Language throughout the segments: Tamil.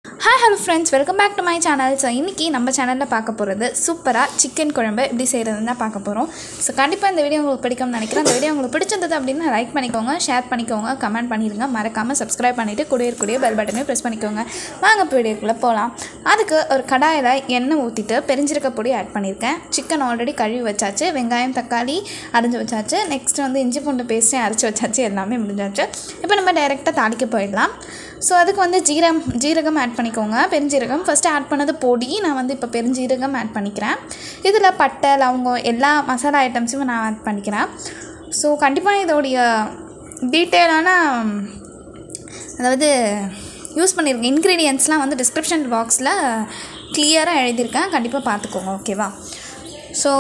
hi hello friends welcome back to my channel so இன்றைக்கி நம்ம சேனலில் பார்க்க போகிறது சூப்பராக சிக்கன் குழம்பு எப்படி செய்கிறதுன்னு தான் பார்க்க போகிறோம் ஸோ கண்டிப்பாக இந்த வீடியோ உங்களுக்கு பிடிக்கும்னு நினைக்கிறேன் இந்த வீடியோ உங்களுக்கு பிடிச்சிருந்தது அப்படின்னா லைக் பண்ணிக்கோங்க ஷேர் பண்ணிக்கோங்க கமெண்ட் பண்ணிடுங்க மறக்காமல் சப்ஸ்கிரைப் பண்ணிவிட்டு கூடிய கூடிய பெல் பட்டனையும் ப்ரெஸ் பண்ணிக்கோங்க வாங்க இப்போ வீடியோக்குள்ளே போகலாம் அதுக்கு ஒரு கடாயில் எண்ணெய் ஊற்றிட்டு பெருஞ்சிருக்க பொடி ஆட் பண்ணியிருக்கேன் சிக்கன் ஆல்ரெடி கழுவி வச்சாச்சு வெங்காயம் தக்காளி அரைஞ்சி வச்சாச்சு நெக்ஸ்ட் வந்து இஞ்சி பூண்டு பேஸ்ட்டையும் அரைச்சி வச்சாச்சு எல்லாமே முடிஞ்சாச்சு இப்போ நம்ம டைரெக்டாக தாளிக்க போயிடலாம் ஸோ அதுக்கு வந்து ஜீரம் ஜீரகம் ஆட் பண்ணிக்கோங்க பெருஞ்சீரகம் ஃபஸ்ட்டு ஆட் பண்ணது பொடி நான் வந்து இப்போ பெருஞ்சீரகம் ஆட் பண்ணிக்கிறேன் இதில் பட்டை லவங்கம் எல்லா மசாலா ஐட்டம்ஸும் நான் ஆட் பண்ணிக்கிறேன் ஸோ கண்டிப்பாக இதோடைய டீட்டெயிலான அதாவது யூஸ் பண்ணியிருக்கேன் இன்க்ரீடியன்ட்ஸ்லாம் வந்து டிஸ்கிரிப்ஷன் பாக்ஸில் கிளியராக எழுதியிருக்கேன் கண்டிப்பாக பார்த்துக்கோங்க ஓகேவா ஸோ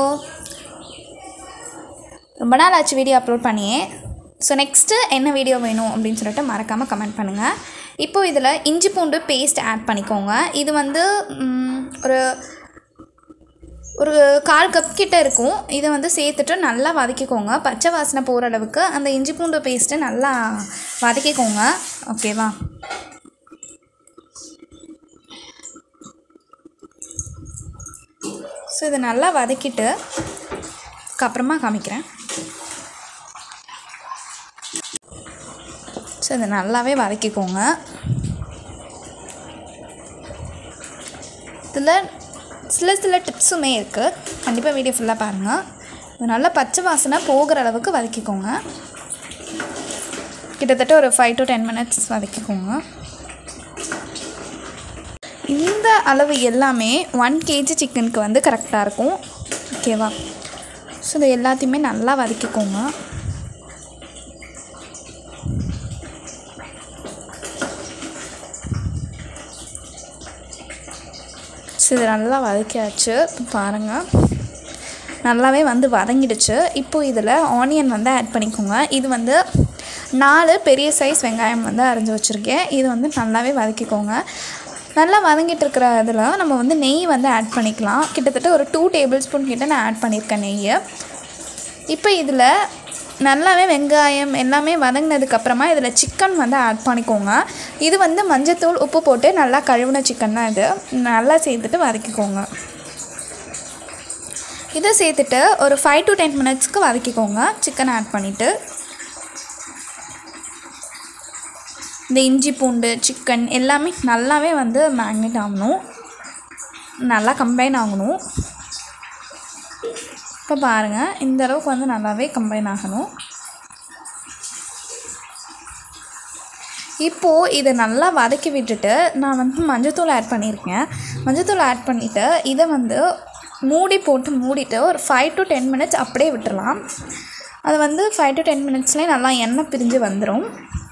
ரொம்ப நாள் ஆச்சு வீடியோ அப்லோட் பண்ணியே ஸோ நெக்ஸ்ட்டு என்ன வீடியோ வேணும் அப்படின்னு சொல்லிட்டு மறக்காமல் கமெண்ட் பண்ணுங்கள் இப்போது இதில் இஞ்சி பூண்டு பேஸ்ட் ஆட் பண்ணிக்கோங்க இது வந்து ம், ஒரு ஒரு கால் கப் கிட்ட இருக்கும் இதை வந்து சேர்த்துட்டு நல்லா வதக்கிக்கோங்க பச்சை வாசனை போகிற அளவுக்கு அந்த இஞ்சி பூண்டு பேஸ்ட்டை நல்லா வதக்கிக்கோங்க ஓகேவா ஸோ இதை நல்லா வதக்கிட்டு அப்புறமா காமிக்கிறேன் ஸோ இதை நல்லாவே வதக்கிக்கோங்க இதில் சில சில டிப்ஸுமே இருக்குது கண்டிப்பாக வீடியோ ஃபுல்லாக பாருங்கள் இது நல்லா பச்சை வாசனை போகிற அளவுக்கு வதக்கிக்கோங்க கிட்டத்தட்ட ஒரு ஃபைவ் டு டென் மினிட்ஸ் வதக்கிக்கோங்க இந்த அளவு எல்லாமே ஒன் கேஜி சிக்கனுக்கு வந்து கரெக்டாக இருக்கும் ஓகேவா ஸோ இது எல்லாத்தையுமே நல்லா வதக்கிக்கோங்க ஸோ இது நல்லா வதக்கியாச்சு இப்போ பாருங்கள் நல்லாவே வந்து வதங்கிடுச்சு இப்போது இதில் ஆனியன் வந்து ஆட் பண்ணிக்கோங்க இது வந்து நாலு பெரிய சைஸ் வெங்காயம் வந்து அரைஞ்சி வச்சுருக்கேன் இது வந்து நல்லாவே வதக்கிக்கோங்க நல்லா வதங்கிட்டு இருக்கிற இதில் நம்ம வந்து நெய் வந்து ஆட் பண்ணிக்கலாம் கிட்டத்தட்ட ஒரு டூ டேபிள் ஸ்பூன் கிட்ட நான் ஆட் பண்ணியிருக்கேன் நெய்யை இப்போ இதில் நல்லாவே வெங்காயம் எல்லாமே வதங்கினதுக்கப்புறமா இதில் சிக்கன் வந்து ஆட் பண்ணிக்கோங்க இது வந்து மஞ்சத்தூள் உப்பு போட்டு நல்லா கழுவின சிக்கன் தான் இது நல்லா சேர்த்துட்டு வதக்கிக்கோங்க இதை சேர்த்துட்டு ஒரு ஃபைவ் டு டென் மினிட்ஸ்க்கு வதக்கிக்கோங்க சிக்கன் ஆட் பண்ணிவிட்டு இந்த இஞ்சி பூண்டு சிக்கன் எல்லாமே நல்லாவே வந்து மேக்னேட் ஆகணும் நல்லா கம்பைன் ஆகணும் இப்போ பாருங்கள் இந்த அளவுக்கு வந்து நல்லாவே கம்பைன் ஆகணும் இப்போது இதை நல்லா வதக்கி விட்டுட்டு நான் வந்து மஞ்சத்தூள் ஆட் பண்ணியிருக்கேன் மஞ்சத்தூள் ஆட் பண்ணிவிட்டு இதை வந்து மூடி போட்டு மூடிட்டு ஒரு ஃபைவ் டு டென் மினிட்ஸ் அப்படியே விட்டுறலாம் அது வந்து ஃபைவ் டு டென் மினிட்ஸ்லேயே நல்லா எண்ணெய் பிரிஞ்சு வந்துடும்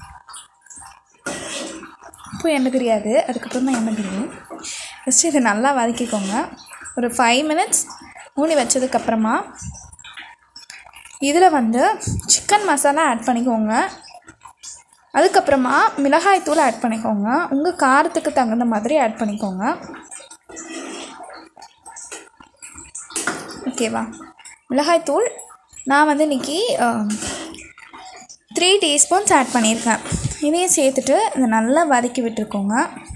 இப்போ எண்ணெய் தெரியாது அதுக்கப்புறம் தான் எண்ணெய் பிரியும் ஃபஸ்ட்டு இதை நல்லா வதக்கிக்கோங்க ஒரு ஃபைவ் மினிட்ஸ் மூடி வச்சதுக்கப்புறமா இதில் வந்து சிக்கன் மசாலா ஆட் பண்ணிக்கோங்க அதுக்கப்புறமா மிளகாய் தூள் ஆட் பண்ணிக்கோங்க உங்கள் காரத்துக்கு தகுந்த மாதிரி ஆட் பண்ணிக்கோங்க ஓகேவா மிளகாய் தூள் நான் வந்து இன்றைக்கி த்ரீ டீஸ்பூன்ஸ் ஆட் பண்ணியிருக்கேன் இதையும் சேர்த்துட்டு இதை நல்லா வதக்கி விட்டுருக்கோங்க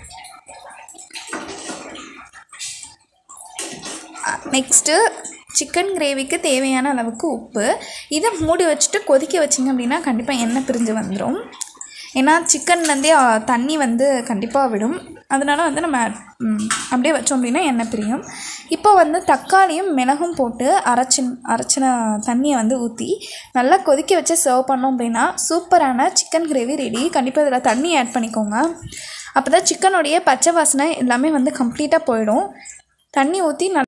நெக்ஸ்ட்டு சிக்கன் கிரேவிக்கு தேவையான அளவுக்கு உப்பு இதை மூடி வச்சுட்டு கொதிக்க வச்சிங்க அப்படின்னா கண்டிப்பாக எண்ணெய் பிரிஞ்சு வந்துடும் ஏன்னா சிக்கன்லேருந்தே தண்ணி வந்து கண்டிப்பாக விடும் அதனால் வந்து நம்ம ம், அப்படியே வச்சோம் அப்படின்னா எண்ணெய் பிரியும் இப்போ வந்து தக்காளியும் மிளகும் போட்டு அரைச்சி அரைச்சின தண்ணியை வந்து ஊற்றி நல்லா கொதிக்க வச்சு சர்வ் பண்ணோம் அப்படின்னா சூப்பரான சிக்கன் கிரேவி ரெடி கண்டிப்பாக இதில் தண்ணி ஆட் பண்ணிக்கோங்க அப்போ தான் சிக்கனுடைய பச்சை வாசனை எல்லாமே வந்து கம்ப்ளீட்டாக போயிடும் தண்ணி ஊற்றி